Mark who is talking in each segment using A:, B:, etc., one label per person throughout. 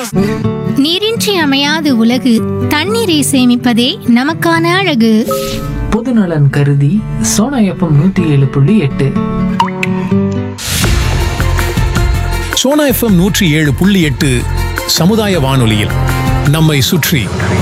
A: நீரின்றி அமையாது உலகு தண்ணீரை சேமிப்பதே நமக்கான அழகு
B: பொதுநலன் கருதி சோனா எஃப்எம் நூற்றி ஏழு புள்ளி எட்டு
C: சோனா எஃப்எம் நூற்றி ஏழு புள்ளி எட்டு சமுதாய வானொலியில் நம்மை சுற்றி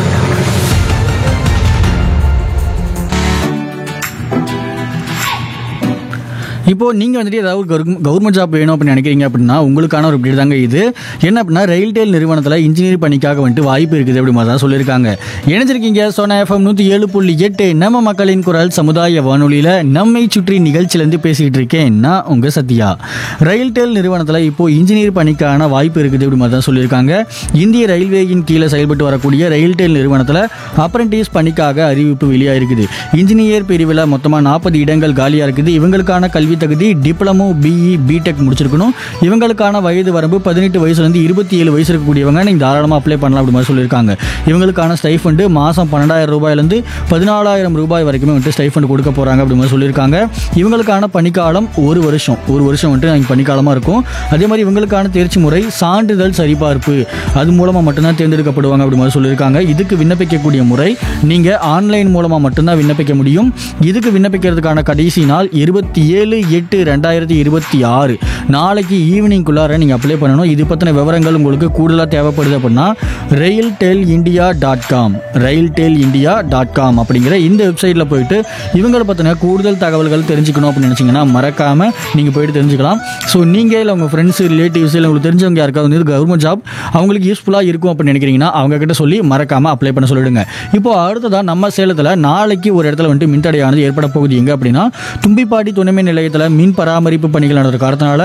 D: இப்போ நீங்கள் வந்துட்டு ஏதாவது கவர்மெண்ட் ஜாப் வேணும் அப்படின்னு நினைக்கிறீங்க அப்படின்னா உங்களுக்கான ஒரு update தாங்க இது என்ன அப்படின்னா ரயில்டெல் நிறுவனத்தில் இன்ஜினியர் பணிக்காக வந்துட்டு வாய்ப்பு இருக்குது அப்படி மாதிரி தான் சொல்லியிருக்காங்க இணைஞ்சிருக்கீங்க சோனா எஃப்எம் நூற்றி ஏழு புள்ளி எட்டு நம்ம மக்களின் குரல் சமுதாய வானொலியில் நம்மை சுற்றி நிகழ்ச்சியிலேருந்து பேசிக்கிட்டு இருக்கேன் நான் உங்கள் சத்யா ரயில்டெல் நிறுவனத்தில் இப்போ இன்ஜினியர் பணிக்கான வாய்ப்பு இருக்குது அப்படி மாதிரி தான் சொல்லியிருக்காங்க இந்திய ரயில்வேயின் கீழே செயல்பட்டு வரக்கூடிய ரயில்டெல் நிறுவனத்தில் அப்ரண்டிஸ் பணிக்காக அறிவிப்பு வெளியாயிருக்குது இன்ஜினியர் பிரிவில் மொத்தமாக நாற்பது இடங்கள் காலியாக இருக்குது இவங்களுக்கான கல்வி தகுதி டிப்ளமோ பிஇ பிடெக் முடிச்சிருக்கணும் இவங்களுக்கான வயது வரம்பு பதினெட்டு வயசுலேருந்து இருபத்தி ஏழு வயசு இருக்கக்கூடியவங்க நீங்கள் தாராளமாக அப்ளை பண்ணலாம் அப்படி மாதிரி சொல்லியிருக்காங்க இவங்களுக்கான ஸ்டைஃபண்டு மாதம் பன்னெண்டாயிரம் ரூபாயிலேருந்து பதினாலாயிரம் ரூபாய் வரைக்குமே வந்துட்டு ஸ்டைஃபண்ட் கொடுக்க போகிறாங்க அப்படி மாதிரி சொல்லியிருக்காங்க இவங்களுக்கான பணிக்காலம் ஒரு வருஷம் ஒரு வருஷம் வந்துட்டு எனக்கு பணிக்காலமாக இருக்கும் அதே மாதிரி இவங்களுக்கான தேர்ச்சி முறை சான்றிதழ் சரிபார்ப்பு அது மூலமாக மட்டும்தான் தேர்ந்தெடுக்கப்படுவாங்க அப்படி மாதிரி சொல்லியிருக்காங்க இதுக்கு விண்ணப்பிக்கக்கூடிய முறை நீங்கள் ஆன்லைன் மூலமாக மட்டும்தான் விண்ணப்பிக்க முடியும் இதுக்கு விண்ணப்பிக்கிறதுக்கான கடைசி நாள் இருபத்தி ஏழு எட்டு ரெண்டாயிரத்தி இருபத்தி ஆறு நாளைக்கு ஈவினிங்குள்ளார நீங்கள் அப்ளை பண்ணணும் இது பற்றின விவரங்கள் உங்களுக்கு கூடுதலாக தேவைப்படுது அப்படின்னா rail tel India dot com rail tel India dot com அப்படிங்கிற இந்த வெப்சைட்டில் போயிட்டு இவங்களை பற்றின கூடுதல் தகவல்கள் தெரிஞ்சுக்கணும் அப்படின்னு நினச்சிங்கன்னா மறக்காமல் நீங்கள் போயிட்டு தெரிஞ்சுக்கலாம் ஸோ நீங்கள் இல்லை உங்கள் ஃப்ரெண்ட்ஸ் ரிலேட்டிவ்ஸ் இல்லை உங்களுக்கு தெரிஞ்சவங்க யாருக்காவது வந்து கவர்மெண்ட் ஜாப் அவங்களுக்கு யூஸ்ஃபுல்லாக இருக்கும் அப்படின்னு நினைக்கிறீங்கன்னா அவங்க கிட்ட சொல்லி மறக்காமல் அப்ளை பண்ண சொல்லிடுங்க இப்போ அடுத்ததாக நம்ம சேலத்தில் நாளைக்கு ஒரு இடத்துல வந்துட்டு மின்தடையானது ஏற்பட போகுது எங்கே அப்படின்னா தும்பிப்பாடி துணைமின் நிலையத்தில் மின் பராமரிப்பு பணிகள் நடந்த காரணத்தினால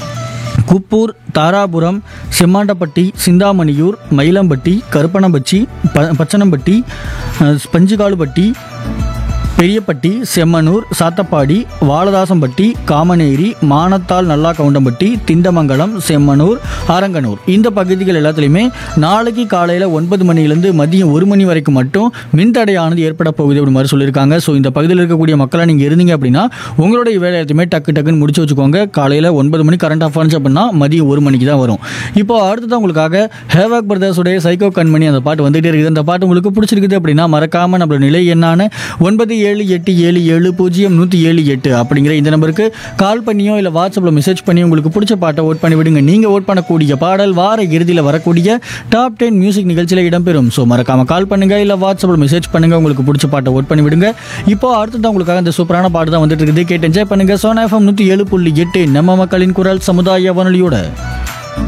D: குப்பூர் தாராபுரம் செம்மாண்டப்பட்டி சிந்தாமணியூர் மயிலம்பட்டி கருப்பணம்பட்டி ப பச்சனம்பட்டி அஹ், பஞ்சுகாலுப்பட்டி பெரியப்பட்டி செம்மனூர் சாத்தப்பாடி வாலதாசம்பட்டி காமனேரி மானத்தால் நல்லா கவுண்டம்பட்டி திண்டமங்கலம் செம்மனூர் ஆரங்கனூர் இந்த பகுதிகள் எல்லாத்துலேயுமே நாளைக்கு காலையில் ஒன்பது மணிலேருந்து மதியம் ஒரு மணி வரைக்கும் மட்டும் மின்தடையானது ஏற்பட போகுது அப்படி மாதிரி சொல்லியிருக்காங்க ஸோ இந்த பகுதியில் இருக்கக்கூடிய மக்களாக நீங்கள் இருந்தீங்க அப்படின்னா உங்களுடைய வேலை எல்லாத்தையுமே டக்கு டக்குன்னு முடிச்சு வச்சுக்கோங்க காலையில் ஒன்பது மணி கரண்ட் ஆஃப் ஆனிச்சு அப்படின்னா மதியம் ஒரு மணிக்கு தான் வரும் இப்போ அடுத்தது உங்களுக்காக ஹேவாக் பிரதர்ஸுடைய சைக்கோ கண்மணி அந்த பாட்டு வந்துகிட்டே இருக்குது அந்த பாட்டு உங்களுக்கு பிடிச்சிருக்குது அப்படின்னா மறக்காமல் நம்மளோட நிலை என்னான்னு ஒன்பது ஏழு எட்டு ஏழு ஏழு பூஜ்ஜியம் நூற்றி ஏழு எட்டு அப்படிங்கிற இந்த நம்பருக்கு கால் பண்ணியோ இல்லை வாட்ஸ்அப்பில் மெசேஜ் பண்ணி உங்களுக்கு பிடிச்ச பாட்டை ஓட் பண்ணி விடுங்க நீங்கள் ஓட் பண்ணக்கூடிய பாடல் வார இறுதியில் வரக்கூடிய டாப் டென் மியூசிக் நிகழ்ச்சியில் இடம்பெறும் ஸோ மறக்காமல் கால் பண்ணுங்க இல்லை வாட்ஸ்அப்பில் மெசேஜ் பண்ணுங்க உங்களுக்கு பிடிச்ச பாட்டை ஓட் பண்ணி விடுங்க இப்போ அடுத்தது உங்களுக்காக இந்த சூப்பரான பாட்டு தான் வந்துட்டு இருக்குது கேட்டு என்ஜாய் பண்ணுங்க சோனா எஃப்எம் நூற்றி ஏழு புள்ளி எட்டு நம்ம மக்களின் குரல் சமுதாய வானொலியோட